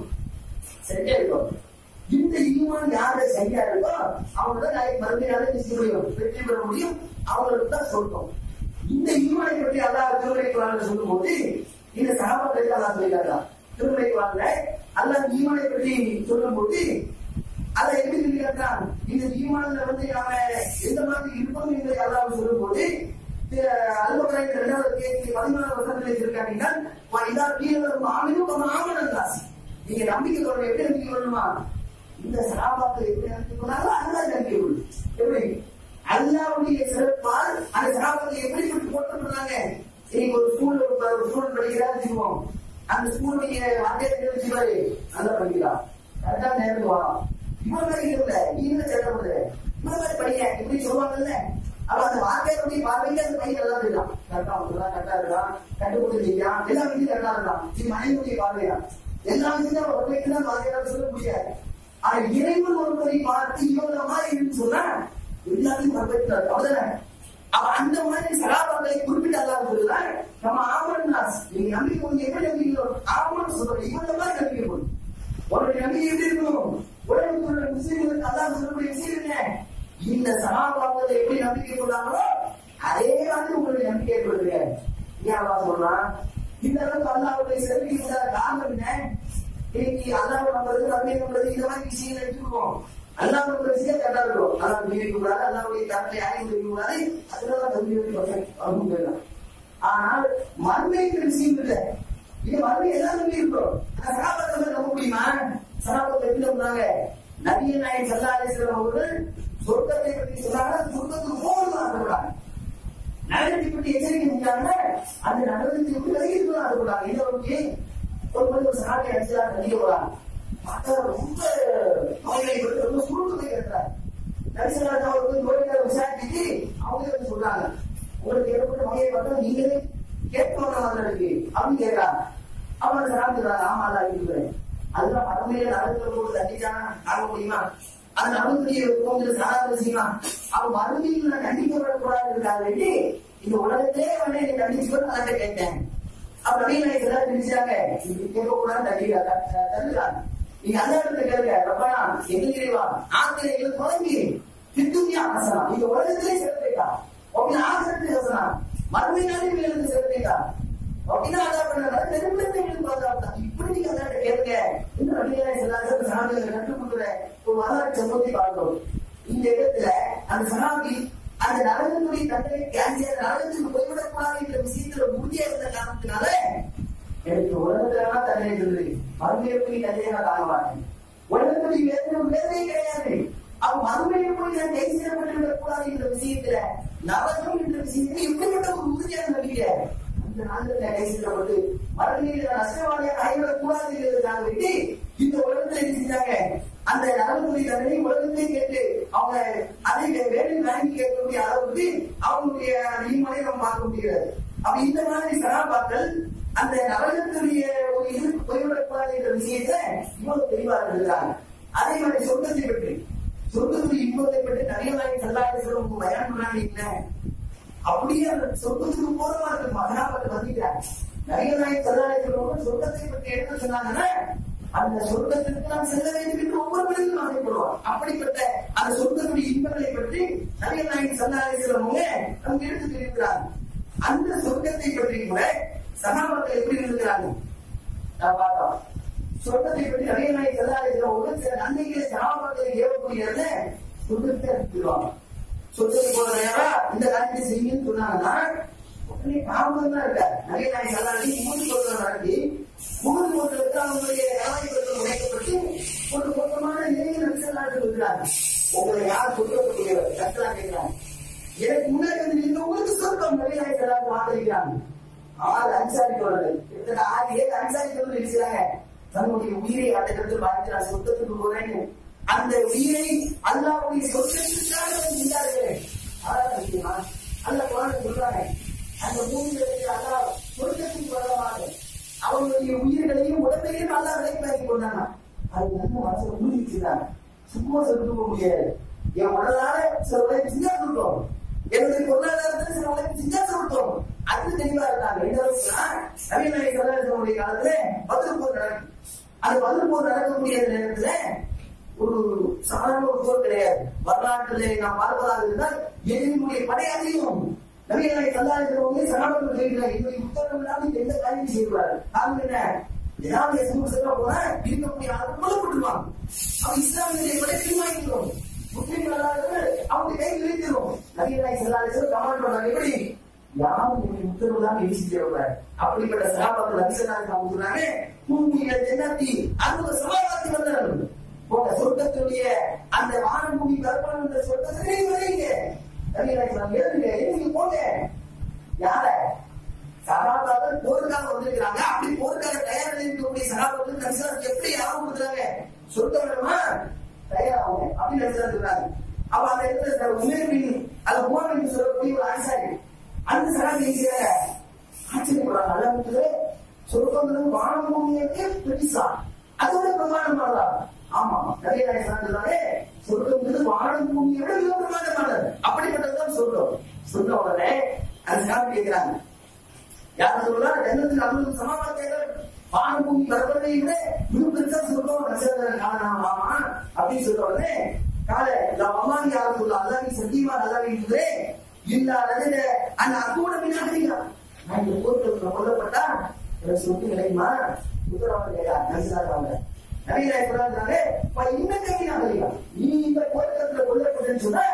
சரியா இருக்கும் இந்த ஈமான் யார சரியா இருக்கோ அவங்க தான் நாளைக்கு மறுமை நாளை நிச்சய முடியும் வெற்றி பெற முடியும் அவங்களுக்கு தான் சொல்றோம் இந்த ஈமானை பற்றி அல்லாஹ் திருமலை குரான் சொல்லும் போது இந்த சகாபாக்களை அல்லாஹ் சொல்லிட்டாரா திருமலை குரான்ல அல்லாஹ் ஈமானை பற்றி சொல்லும் போது அதை எப்படி சொல்லிக்கிறா இந்த ஈமான்ல வந்து நாம எந்த மாதிரி இருப்போம் என்பதை அல்லாஹ் சொல்லும் போது அல்பக்கரை இரண்டாவது கேள்வி பதினாறு வருஷத்துல இருக்காங்கன்னா இதா கீழே ஆமினும் ஆமனந்தா நீங்க நம்பிக்கை கொள்ள எப்படி நம்பிக்கை கொள்ளணுமா இந்த சகாபாக்கள் எப்படி நம்பிக்கை கொண்டாலும் அதுதான் நம்பிக்கை கொள்ளும் எப்படி அல்லாவுடைய சிறப்பால் அந்த சகாபாக்கள் எப்படி போட்டு போட்டுருந்தாங்க இன்னைக்கு ஒரு ஸ்கூல்ல ஒரு ஸ்டூடெண்ட் படிக்கிறா வச்சுக்குவோம் அந்த ஸ்கூலுடைய வாத்தியார் வச்சுக்காரு நல்லா படிக்கலாம் கரெக்டா நேரத்துக்கு வரோம் இவ்வளவு மாதிரி இல்ல நீங்க சேர்க்கப்படுது இவ்வளவு மாதிரி படிக்க இப்படி சொல்லுவாங்கல்ல அப்ப அந்த வார்த்தையுடைய பார்வைக்கு அந்த பையன் நல்லா இருக்கலாம் கரெக்டா வந்துடலாம் கரெக்டா இருக்கலாம் கண்டுபிடிச்சிருக்கான் எல்லா விஷயம் கரெக்டா இருக்கலாம் இது மனைவியுடைய பார்வையா எல்லா விஷயம் ஒரு பைக்கு தான் பார்வையாக சொல்ல முடியாது ஆனா இறைவன் ஒருவரை பார்த்து இவங்க மாதிரி இருந்து சொன்னா எல்லாத்தையும் பர்ஃபெக்டா இருக்கும் அவ்வளவுதானே அப்ப அந்த மாதிரி சகாபாக்களை குறிப்பிட்டு அல்லாஹ் சொல்லுறாங்க நம்ம ஆமன் நாஸ் நீங்க நம்பிக்கை கொண்டு எப்படி நம்பிக்கை ஆமன் சொல்றோம் இவங்க மாதிரி நம்பிக்கை கொண்டு உங்களுடைய நம்பிக்கை எப்படி இருக்கணும் உலகத்தில் உள்ள முஸ்லீம்களுக்கு அல்லாஹ் சொல்லக்கூடிய விஷயம் என்ன இந்த சகாபாக்களை எப்படி நம்பிக்கை கொள்ளாங்களோ அதே மாதிரி உங்களுடைய நம்பிக்கை கொள்ளுங்க ஏன் அல்லாஹ் சொல்றான் இந்த அளவுக்கு அல்லாவுடைய சிறப்பிக்கு உண்டான காரணம் என்ன இன்னைக்கு அல்லாஹ் நம்புறது நம்பிக்கை நம்புறது இந்த மாதிரி விஷயங்களை எடுத்துக்கோம் அல்லாஹ் நம்புற விஷயம் கரெக்டா இருக்கும் அல்லாஹ் மீறிக்க கூடாது அல்லாவுடைய தரத்தை யாரையும் மீறிக்க கூடாது அதனால நம்பி அவங்க போயிடலாம் ஆனால் மர்மைங்கிற விஷயம் இல்லை இது மறுபடி எல்லாம் நம்பி இருக்கிறோம் சகாபத்தை நம்ப முடியுமா சகாபத்தை எப்படி நம்புறாங்க நபிய நாயன் சல்லா அலிஸ்லாம் அவர்கள் சொர்க்கத்தை பற்றி சொன்னாங்க சொர்க்கத்துக்கு போகணும் ஆசைப்படாங்க நரகத்தை பற்றி எச்சரிக்கை செஞ்சாங்க அந்த நரகத்தை விட்டு விலகி இருக்கணும் ஆசைப்படாங்க இந்த ஒரு ஒரு மாதிரி ஒரு சாட்டை அடிச்சுதான் நடிக்க போறாங்க பார்த்தா ரொம்ப அவங்களை ரொம்ப சுருக்கத்தை கேட்டாங்க நரிசனாக அவர்கள் நோய்களை விசாரிச்சுட்டு அவங்க வந்து சொல்றாங்க உங்களுக்கு ஏற்பட்ட வகையை பார்த்தா நீங்களே கேட்கணும் மாதிரி இருக்கு அப்படின்னு கேட்கறாங்க அவன் சாப்பிடுறாங்க ஆமா தான் இருக்கிறேன் அதுதான் பரமையில நடக்கிற போது தண்டிச்சானா ஆக முடியுமா அந்த நடக்கூடிய கோவில் சாதாரண விஷயமா அவன் மறுபடியும் நான் கண்டிக்கப்படக்கூடாது இருக்காது வேண்டி இந்த உலகத்திலே வந்து என்னை கண்டிச்சு அதை கேட்டேன் அப்ப நவீன ஏதாவது நினைச்சாங்க இது கேட்கக்கூடாது தண்டிக்கிறாங்க தந்துக்கிறாங்க நீங்க அந்த இடத்துல கேளுங்க ரப்பனா எங்கிரிவா ஆத்திரை எங்களுக்கு தொடங்கி திட்டுமியா ஆசனம் இந்த உலகத்திலே சிறப்பேட்டா அப்படின்னு ஆசிரத்தை யோசனா மறுமையினாலே இவங்களுக்கு சிறப்பேட்டா அப்படின்னா அதான் பண்ணாங்க நெருப்பிலிருந்து எங்களுக்கு பாதுகாப்பு இப்படி நீங்க அந்த கேளுங்க இன்னும் நடிகரை எல்லாரும் சனாதிகளை கற்றுக்கொண்டுற ஒரு வரலாற்று சம்பவத்தை பார்க்கிறோம் இந்த இடத்துல அந்த சனாதி அந்த நரகத்துடைய தண்டனை அந்த நரகத்துக்கு போய்விடக்கூடாது என்ற விஷயத்துல உறுதியா இருந்த காரணத்தினால எனக்கு உலகத்துலாம் தண்டனை சொல்லுது மறுமையை போய் தந்தையை நான் காண மாட்டேன் உலகத்துடைய வேதனை வேதனை கிடையாது அவன் மறுமையை போய் நான் கை செய்யப்பட்டு விடக்கூடாது என்ற விஷயத்துல நரகம் என்ற விஷயத்துல இப்படிப்பட்ட ஒரு உறுதியான நம்பிக்கை அந்த நாளில் கை செய்யப்பட்டு மறுமையில நஷ்டவாளியாக ஆகிவிடக் கூடாது என்பதற்காக வேண்டி இந்த உலகத்துல என்ன செஞ்சாங்க அந்த நரகத்துடைய தண்டனை உலகத்தையே கேட்டு அவங்க அதை வேலை வாங்கி கேட்கக்கூடிய அளவுக்கு அவங்களுடைய ஈமனை நம்ம பார்க்க முடியாது அப்ப இந்த மாதிரி சகாபாக்கள் அந்த நரகத்துடைய ஒரு இது போய்விடக்கூடாது என்ற விஷயத்தை இவ்வளவு தெளிவாக இருக்கிறாங்க அதே மாதிரி சொர்க்கத்தை பற்றி சொர்க்கத்துடைய இன்பத்தை பற்றி நிறைய நாளைக்கு சொல்லாத சொல்ல பயன் பண்ணாங்க இல்லை அப்படியே அந்த சொர்க்கத்துக்கு போறமா இருக்கு மகனாபத்தை வந்துட்டாங்க நிறைய நாளைக்கு சொல்லாத சொல்றவங்க சொர்க்கத்தை பற்றி எடுத்து சொன்னாங்கன்னா அந்த சொர்க்கத்திற்கு நாம் செல்ல வேண்டும் என்று ஒவ்வொரு மனிதனும் ஆசைப்படுவார் அப்படிப்பட்ட அந்த சொர்க்கத்துடைய இன்பங்களை பற்றி நிறைய நாளைக்கு சொல்லாத சொல்றவங்க நமக்கு எடுத்து தெரிவிக்கிறாங்க அந்த சொர்க்கத்தை பற்றி கூட சகாபாக்கள் எப்படி இருக்கிறாங்க நான் பார்த்தோம் சொர்க்கத்தை பற்றி நிறைய நாளைக்கு சொல்லாத ஒரு சில நன்மைகளை சகாபாக்களை ஏவக்கூடியது சொர்க்கத்தை அறிவிக்கிறாங்க சொர்க்கத்தை போற நேரம் இந்த காரியத்தை செய்யுன்னு சொன்னாங்கன்னா உடனே பாவம் தான் இருக்காரு நிறைய நாளைக்கு சொல்லாடி மூணு பொருட்கள் நடத்தி மூணு பொருட்களுக்கு அவங்களுடைய நியாயப்படுத்தல் உடைக்கப்பட்டு ஒரு மொத்தமான நிறைய நடிச்சலாட்டு இருக்கிறாங்க உங்களை யார் சொர்க்கக்கூடியவர் கட்டலா கேட்கிறாங்க எனக்கு முன்னாடி வந்து நீங்க உங்களுக்கு சொர்க்கம் நிறைய நாளைக்கு சொல்லாது வாக்களிக்கிறாங்க ஆறு அன்சாரி தோழர்கள் கிட்டத்தட்ட ஆறு ஏழு அன்சாரி தோழர்கள் இருக்கிறாங்க தன்னுடைய உயிரை அந்த இடத்துல வாழ்த்து நான் சொர்க்கத்துக்கு போறேன்னு அந்த உயிரை அல்லாவுடைய சொர்க்கத்துக்காக இருந்தார்கள் அதான் முக்கியமா அல்ல குரான் சொல்றாங்க அந்த பூமியில அல்லா சொர்க்கத்துக்கு வரமாக அவங்களுடைய உயிர்களையும் உடம்பையும் அல்லா விலைப்பாக்கி கொண்டாங்க அது நல்ல மனசுல ஊறிச்சுட்டாங்க சும்மா சொல்லிட்டு போக முடியாது என் உடலால சில உழைப்பு செஞ்சா சொல்றோம் என்னுடைய பொருளாதாரத்துல சில உழைப்பு செஞ்சா சொல்றோம் அது தெளிவா இருக்காங்க என்ன அளவுக்குன்னா நவீன கலாச்சாரமுடைய காலத்துல பதில் போர் நடக்கும் அது பதில் போர் நடக்கக்கூடிய நேரத்துல ஒரு சாதாரண ஒரு போர் கிடையாது வரலாற்றிலே நாம் பார்ப்பதாக இருந்தால் எதிரினுடைய படை அதிகம் நவீன கல்லாஇருக்கிறவங்க சகாபத்தில் கேட்கிறாங்க இவரை உத்தரவு இல்லாமல் எந்த காரியம் செய்வார் காரணம் என்ன ஏதாவது எஸ்எம் சொல்ல போனா இருக்கக்கூடிய ஆளுக்கு கொல்லப்பட்டுருவாங்க அவன் இஸ்லாமிய படை தீர்மானிக்கிறோம் முஸ்லீம் அல்லாதவர்கள் அவங்க கையில் வைக்கிறோம் நவீன செல்லாத கமாண்ட் பண்ணாங்க எப்படி யாரும் என்னுடைய உத்தரவு தான் எழுதி செய்யக்கூடாது அப்படிப்பட்ட சகாபாக்கள் அதிசனாக அவங்க சொன்னாங்க பூமியில தென்னாத்தி அறுபது சமாதானத்தை வந்தார்கள் போன சொர்க்கத்துடைய அந்த வானம் பூமி கற்பனை என்ற சொர்க்கத்துக்கு நீங்க வரீங்க நவீன எழுதுங்க நீங்க போங்க யார சகாபாக்கள் போருக்காக வந்திருக்கிறாங்க அப்படி போருக்காக தயார் இருக்கக்கூடிய சகாபாக்கள் கரிசனத்துக்கு எப்படி யாரும் கொடுக்குறாங்க சொர்க்கம் வேணுமா தயாராகும் அப்படின்னு நினைச்சிருக்கிறாங்க அப்ப அந்த இடத்துல உமேர்பின் அது மூவமின் சொல்லக்கூடிய ஒரு அன்சாரி அந்த சகாபி செய்யறாங்க ஆச்சரியப்படுறாங்க அல்லாஹ்வுக்கு சொர்க்கம் வானம் பூமியவே பெருசா அதோட பிரமாணமானதா ஆமா நிறைய சொன்னாலே சொர்க்கம் வானம் பூமியை விட மிக பிரமாணமானது அப்படிப்பட்டதுதான் சொர்க்கம் சொன்ன உடனே அந்த சகாபி கேட்கிறாங்க யார் சொல்றா ஜன்னத்துக்கு அறுபது சமாபாத்தியங்கள் வானம் பூமி பரவலை விட மிக பெருசா சொர்க்கம் நட்சத்திரம் காணலாம் ஆமா அப்படின்னு சொல்ற உடனே கால அம்மாங்க யாரும் சொல்ல அல்லாஹ் சத்தியமா அல்லாஹ் இருக்கிறே இல்லாதது அந்த அக்கூட வினாடினா நான் இந்த போர்க்களத்துல கொல்லப்பட்டா எனக்கு சொத்து கிடைக்குமா உத்தரவாதம் கேட்டா நன்றாங்க நவீன சொல்றாங்க இன்னும் கம்மியாக நீ இந்த போர்க்களத்துல கொல்லப்பட்டேன்னு சொன்ன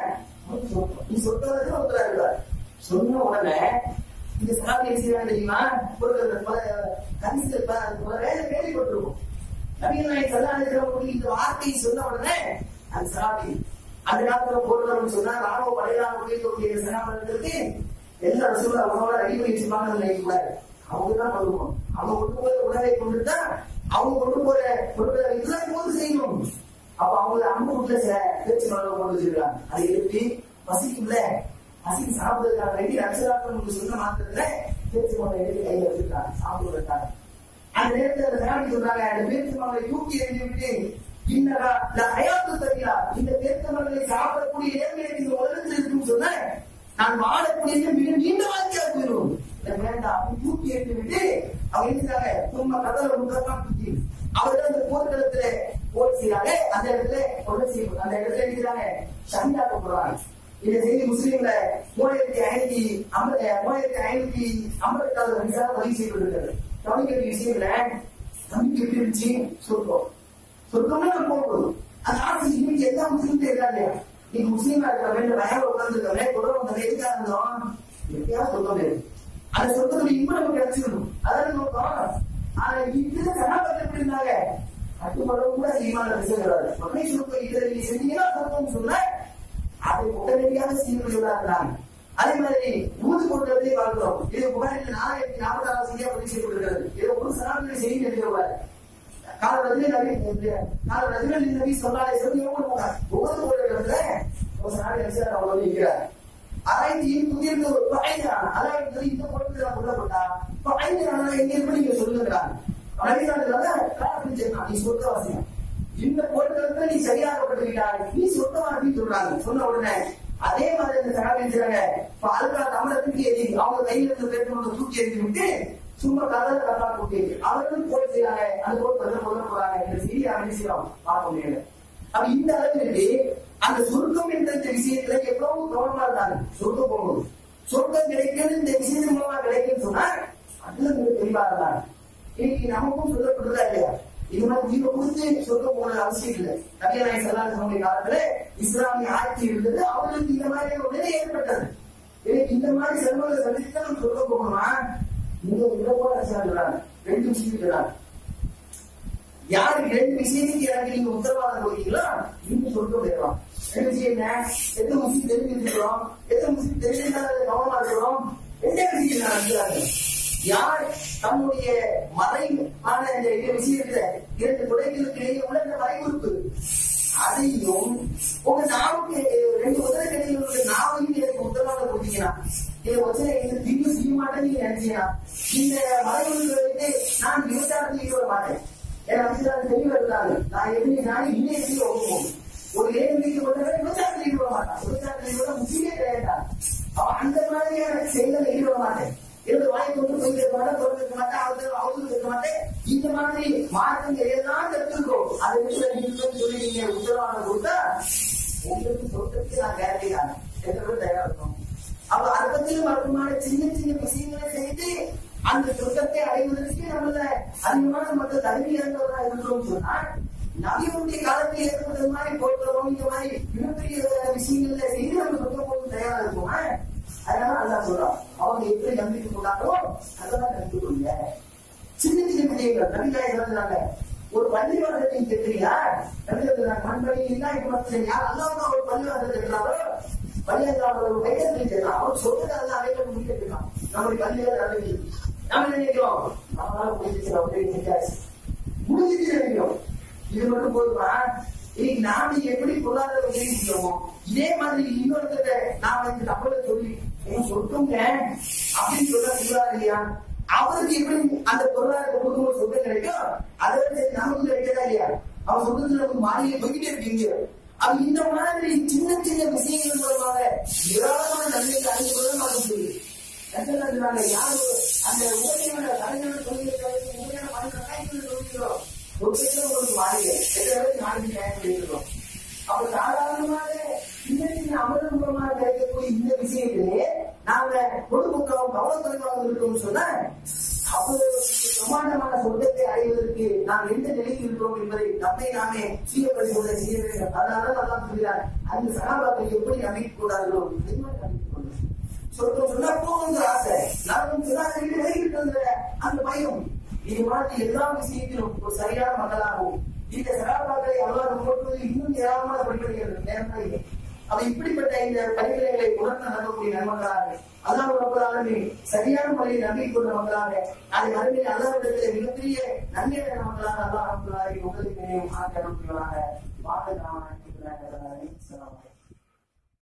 நீ சொல்றது உத்தரா இருக்கார் சொன்ன உடனே இந்த சாமி செய்யறாங்க தெரியுமா போர்க்களத்துல பல கணிசல் பல வேலை கேள்விப்பட்டிருக்கும் நவீன நாயக் சல்லாஹ் இந்த வார்த்தையை சொன்ன உடனே அந்த சாமி அந்த காலத்துல போர்க்களம் சொன்னா ராணுவ படையெல்லாம் முடியக்கூடிய சனாபனத்திற்கு எல்லா ரசூலா உணவோட ரெடி பண்ணி வச்சிருப்பாங்க நினைக்கூடாது அவங்க தான் பண்ணுவோம் அவங்க கொண்டு போற உணவை கொண்டுட்டா அவங்க கொண்டு போற கொண்டு போற இதெல்லாம் போது செய்யணும் அப்ப அவங்க அம்பு உள்ள பேச்சு மலர் கொண்டு வச்சிருக்காங்க அதை எழுப்பி பசிக்கும்ல பசிக்கு சாப்பிடுறதுக்காக வேண்டி ரசலாக்கம் சொன்ன மாத்திரத்துல பேச்சு மலர் எழுதி கையில வச்சிருக்காங்க சாப்பிடுறதுக்காக அந்த நேரத்தில் அந்த சாமி சொல்றாங்க அந்த பேச்சு மலரை தூக்கி எறிஞ்சு விட்டு இன்னரா அயாத்து தவிரா இந்த பேர்த்தமர்களை சாப்பிடக்கூடிய நேர்மையை இந்த உலகத்தில் இருக்குன்னு சொன்ன நான் வாழக்கூடிய மிக நீண்ட வாழ்க்கையா போயிடும் வேண்டாம் அப்படி தூக்கி எறிந்து விட்டு அவங்க என்ன சும்மா கதல முக்கத்தான் தூக்கி அவர்கள் அந்த போர்க்களத்துல போர் செய்யறாங்க அந்த இடத்துல கொலை செய்ய அந்த இடத்துல இருக்கிறாங்க சண்டாக்க போடுறாங்க இந்த செய்தி முஸ்லீம்ல மூவாயிரத்தி ஐநூத்தி ஐம்பது மூவாயிரத்தி ஐநூத்தி ஐம்பது எட்டாவது வயசாக பதிவு செய்யப்பட்டிருக்கிறது கவனிக்க வேண்டிய விஷயம்ல நம்பிக்கை எப்படி இருந்துச்சு சொல்றோம் சொர்க்கம்னா நம்ம போகணும் அந்த ஆட்சி இன்னைக்கு எல்லா முஸ்லீம் இருக்கா இல்லையா நீ முஸ்லீமா இருக்கிறவன் இந்த வயல உட்கார்ந்துருக்கவன் தொடர்பு வந்தவன் எதுக்காக இருந்தோம் எப்படியாவது சொல்ல முடியாது அந்த சொந்தத்துடைய இன்பம் நமக்கு கிடைச்சிடணும் அதான் நோக்கம் ஆனா இது சகாபத்தில் எப்படி இருந்தாங்க கட்டுப்படவும் கூட ஈமான விஷயங்கிறாரு உடனே சுருக்கம் இதை நீங்க செஞ்சீங்கன்னா சொந்தம்னு சொன்ன அதை உடனடியாக செய்யக்கூடியவரா இருந்தாங்க அதே மாதிரி ஊது கொண்டதே பார்க்கிறோம் இது புகாரில் நாலாயிரத்தி நாற்பத்தி ஆறு செய்தியா பதிவு செய்யப்படுகிறது இது ஒரு சனாதன செய்தி எழுதுவார் கால ரஜினி நபி கால ரஜினி நபி சொன்னாலே சொல்லி எவ்வளவு போனார் ஒவ்வொரு ஒரு இடத்துல ஒரு சனாதன அரசியல் அவர் வந்து இருக்கிறார் ஆராய்ச்சி புதிய ஒரு பயங்கரான அதாவது இந்த பொருட்கள் நான் கொல்லப்பட்டா பயங்கரான எங்க இருந்து நீங்க சொல்லுங்கிறாங்க நவீனாட்டுல நீ சொர்க்கவாசியம் இந்த பொருட்களுக்கு நீ சரியாகப்பட்டிருக்கிறாய் நீ சொர்க்கவாசின்னு சொல்றாங்க சொன்ன உடனே அதே மாதிரி இந்த சகாபின் செய்றாங்க இப்ப அல்கா தமிழத்துக்கு எதி அவங்க கையில இருந்து பேருந்து தூக்கி எறிஞ்சு விட்டு சும்மா கதை கதா கூட்டி அவர்களும் போய் செய்யறாங்க அந்த போய் கொல்ல கொல்ல போறாங்க இந்த செய்தி அமைச்சிடும் பார்க்க முடியல அப்ப இந்த அளவிற்கு அந்த சுருக்கம் என்ற இந்த விஷயத்துல எவ்வளவு கவனமா இருந்தாங்க சொர்க்கம் போகணும் சொர்க்கம் கிடைக்கிறது இந்த விஷயத்தின் மூலமா கிடைக்குன்னு சொன்னா அதுல மிக தெளிவா இருந்தாங்க இன்னைக்கு நமக்கும் சொல்லப்படுறதா இல்லையா இது மாதிரி உயிரை கொடுத்து சொர்க்கம் போன அவசியம் இல்லை நபிய நாயக் சல்லாஹ் சொன்ன காலத்துல இஸ்லாமிய ஆட்சி இருந்தது அவர்களுக்கு இந்த மாதிரி ஒரு நிலை ஏற்பட்டது எனக்கு இந்த மாதிரி செல்வங்களை சந்தித்து தான் நம்ம சொர்க்கம் போகணுமா நீங்க இதை போல சொல்றாங்க ரெண்டு விஷயம் சொல்றாங்க யாருக்கு ரெண்டு விஷயத்துக்கு எனக்கு நீங்க உத்தரவாதம் கொடுத்தீங்களோ இன்னும் சொல்லிட்டு போயிடலாம் ரெண்டு விஷயம் என்ன எத்தனை முஸ்லீம் தெரிஞ்சிருக்கிறோம் எத்தனை முஸ்லீம் தெரிஞ்சிருந்தாலும் கவனமா இருக்கிறோம் ரெண்டே விஷயம் நான் இருக்கிறாங்க யார் தன்னுடைய மறைவான இந்த இரு விஷயத்துல இரண்டு குடைகளுக்கு இடையே உள்ள இந்த மறைவுறுப்பு அதையும் உங்க நாவுக்கு ரெண்டு உதவிகளுடைய நாவையும் எனக்கு உத்தரவாதம் கொடுத்தீங்கன்னா இதை வச்சு இந்த தீர்வு செய்ய மாட்டேன்னு நீங்க நினைச்சீங்கன்னா இந்த மறைவுறுப்பு வந்து நான் விவசாயத்தில் ஈடுபட மாட்டேன் ஏன்னா அமைச்சர் தெளிவா இருந்தாங்க நான் எதுவுமே நான் இன்னும் எதுவும் ஒப்புவோம் ஒரு ஏழு வீட்டு கொண்டவரை விவசாயத்தில் ஈடுபட மாட்டான் விவசாயத்தில் ஈடுபட முஸ்லீமே கிடையாது அவன் அந்த மாதிரியான செயல்களை ஈடுபட மாட்டேன் இருந்து வாய் கொண்டு போய் இருக்க மாட்டேன் தொடர்ந்து இருக்க மாட்டேன் அவருக்கு அவருக்கு இருக்க மாட்டேன் இந்த மாதிரி மாற்றங்கள் எல்லாம் தெரிஞ்சிருக்கோம் அதை விஷயம் இருக்குன்னு சொல்லி நீங்க உத்தரவாதம் கொடுத்தா உங்களுக்கு சொத்துக்கு நான் கேரண்டி தான் எத்தனை தயாரா இருக்கும் அப்ப அதை பத்தியும் மறுபடியும் சின்ன சின்ன விஷயங்களை செய்து அந்த சொர்க்கத்தை அடைவதற்கு நம்மள அதிகமான மக்கள் தகுதி இறந்தவர்களா இருக்கிறோம் சொன்னா நபியுடைய காலத்தில் ஏற்பட்டது மாதிரி போட்டுறோம் இந்த மாதிரி மிகப்பெரிய விஷயங்கள்ல செய்து நம்ம சொர்க்கம் போது தயாரா இருக்குமா அதனால அல்லா சொல்றான் அவங்க எப்படி நம்பிக்கை கொண்டாங்களோ அதெல்லாம் நம்பிக்கை கொள்ளுங்க சின்ன சின்ன பிள்ளைகள் நம்பிக்கை இறந்துறாங்க ஒரு பள்ளிவாசல் நீங்க கேட்கிறீங்களா நம்பிக்கை மண்பணி இல்லா இப்ப மத்த யார் அல்லாம ஒரு பள்ளிவாசல் கேட்கிறாரோ பள்ளியாளர் ஒரு கையெழுத்து செய்யலாம் அவர் சொல்றது அல்ல அவைகளை முடிக்கலாம் நம்முடைய பள்ளிகள் நடந்து நாம நினைக்கிறோம் நம்மளால முடிஞ்சிச்சு அப்படின்னு நினைக்காச்சு முடிஞ்சிச்சு நினைக்கிறோம் இது மட்டும் போதுமா இன்னைக்கு நாம எப்படி பொருளாதார உதவி செய்யறோமோ இதே மாதிரி இன்னொருத்தர நான் வந்து தமிழ சொல்லி ஏன் சொல்லுங்க அப்படின்னு சொல்ல கூடாது இல்லையா அவருக்கு எப்படி அந்த பொருளாதார கொடுக்கும் சொத்து கிடைக்கும் அதை விட நமக்கு கிடைக்கிறதா இல்லையா அவன் சொல்றது நமக்கு மாறியே போய்கிட்டே இருக்கீங்க அது இந்த மாதிரி சின்ன சின்ன விஷயங்கள் மூலமாக ஏராளமான நன்மைகள் அறிந்து கொள்ள மாட்டோம் சொல்லி யாரு அந்த உபயோக கலைஞர்கள் சொல்லியிருக்கிறது உண்மையான மனித காய்ச்சல் சொல்லிக்கிறோம் ஒரு பேர் உங்களுக்கு மாறிய எத்தனை நாளைக்கு நியாயம் பண்ணிருக்கோம் அப்ப சாதாரணமாக சின்ன சின்ன அமர்வு மூலமாக கிடைக்கக்கூடிய இந்த விஷயத்திலே நாங்க பொதுமக்களும் கவனக்குறைவாக இருக்கோம்னு சொன்னா அவ்வளவு பிரமாண்டமான சொர்க்கத்தை அடைவதற்கு நாம் எந்த நிலையில் இருக்கிறோம் என்பதை நம்மை நாமே சீரப்படி கொள்ள செய்ய வேண்டும் அதனால நல்லா சொல்கிறார் அந்த சகாபாக்கள் எப்படி நம்பிக்கை கூடாதோ நிர்மலை நம்பிக்கை கொள்ளும் சொர்க்கம் சொன்னா போகுங்கிற ஆசை நரகம் சொன்னா அதை விட்டு விலகிட்டு அந்த பயம் இது மாதிரி எல்லா விஷயத்திலும் ஒரு சரியான மக்களாகவும் இந்த சகாபாக்களை அல்லாத போட்டுவது இன்னும் ஏராளமான படிப்படைகள் நேரமாக இல்லை அவ இப்படிப்பட்ட இந்த படிப்பினைகளை உணர்ந்து நடக்கக்கூடிய நன்மக்களாக அல்லாஹ் ரப்பலாலுமே சரியான முறையில் நம்பிக்கை கொண்ட மக்களாக அதை மறுபடியும் அல்லாவிடத்தில் மிகப்பெரிய நன்மை மக்களாக அல்லாஹ் ரப்பலாலை உங்களுக்கு ஆக்கிரமிப்பவராக வாழ்க்கை நாம